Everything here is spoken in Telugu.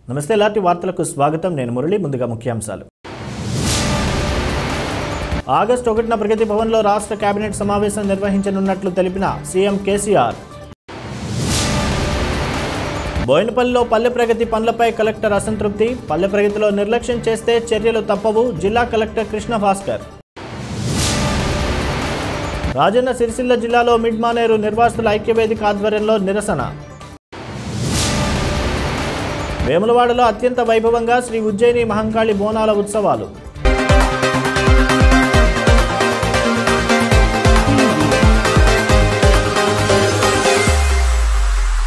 నమస్తే లాంటి వార్తలకు స్వాగతం నేను మురళి ముందుగా ముఖ్యాంశాలు ఆగస్టు ఒకటిన ప్రగతి భవన్లో రాష్ట్ర కేబినెట్ సమావేశం నిర్వహించనున్నట్లు తెలిపిన సీఎం కేసీఆర్ బోయినపల్లిలో పల్లె ప్రగతి పనులపై కలెక్టర్ అసంతృప్తి పల్లె ప్రగతిలో నిర్లక్ష్యం చేస్తే చర్యలు తప్పవు జిల్లా కలెక్టర్ కృష్ణ భాస్కర్ రాజన్న సిరిసిల్ల జిల్లాలో మిడ్ మానేరు నిర్వాసితుల ఐక్యవేదిక ఆధ్వర్యంలో నిరసన వేములవాడలో అత్యంత వైభవంగా శ్రీ ఉజ్జయిని మహంకాళి బోనాల ఉత్సవాలు